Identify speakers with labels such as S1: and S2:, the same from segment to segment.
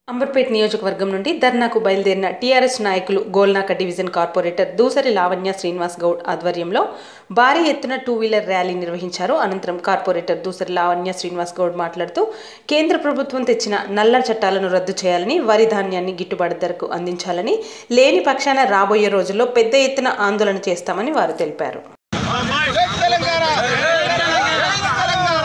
S1: అంబర్పేట్ నియోజకవర్గం నుండి ధర్నాకు బయలుదేరిన టీఆర్ఎస్ నాయకులు గోల్నాక డివిజన్ కార్పొరేటర్ దూసరి లావణ్య శ్రీనివాస్ గౌడ్ ఆధ్వర్యంలో భారీ ఎత్తున టూ వీలర్ ర్యాలీ నిర్వహించారు అనంతరం కార్పొరేటర్ దూసరి లావణ్య శ్రీనివాస్ గౌడ్ మాట్లాడుతూ కేంద్ర ప్రభుత్వం తెచ్చిన నల్ల చట్టాలను రద్దు చేయాలని వరి ధాన్యాన్ని గిట్టుబాటు ధరకు అందించాలని లేని పక్షాన రాబోయే రోజుల్లో పెద్ద ఎత్తున ఆందోళన చేస్తామని వారు తెలిపారు
S2: జై తెలంగాణ జై తెలంగాణ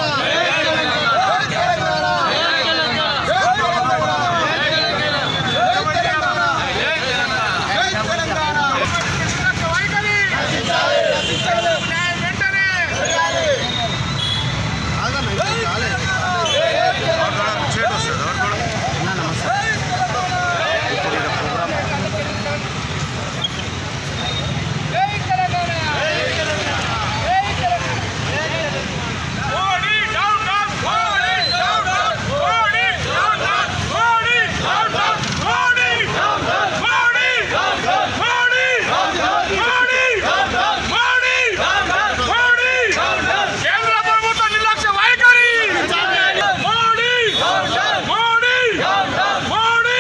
S3: కేంద్ర ప్రభుత్వ నిర్లక్ష్య వైఖరి మోడీ మోడీ మోడీ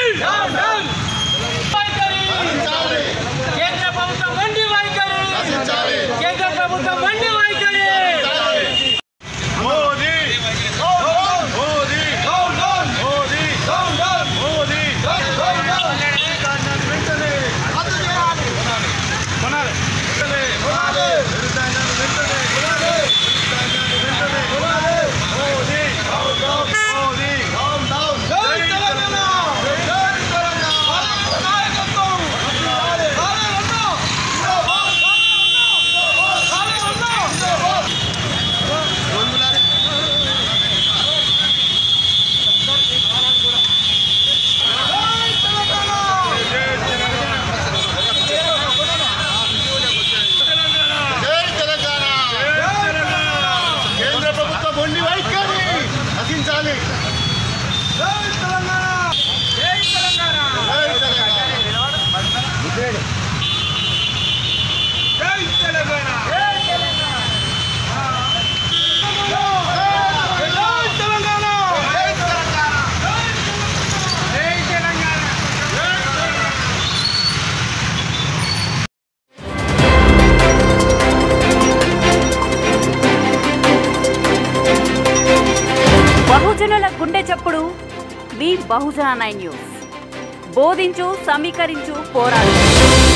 S4: కేంద్ర ప్రభుత్వం మండి వైఖరి కేంద్ర ప్రభుత్వం మండి వైఖరి
S3: మోదీ మోదీ మోదీ మోదీ కొనాలి వెంటనే కొనాలి వెంటనే వెంటనే కొనాలి వెంటనే కొనాలి మోదీ మోదీ జై తెలంగాణ జై తెలంగాణ నాయకత్వం
S2: జై తెలంగాణ కేంద్ర ప్రభుత్వ మొండి వైఖరి నశించాలి
S3: జై తెలంగాణ
S4: జై తెలంగాణ
S2: జై తెలంగాణ
S3: జై తెలంగాణ
S4: జై తెలంగాణ
S3: జై తెలంగాణ
S2: జై తెలంగాణ
S4: జై తెలంగాణ
S5: బహుజనుల గుండె చప్పుడు మీ బహుజన నైన్ న్యూస్ బోధించు సమీకరించు పోరాడు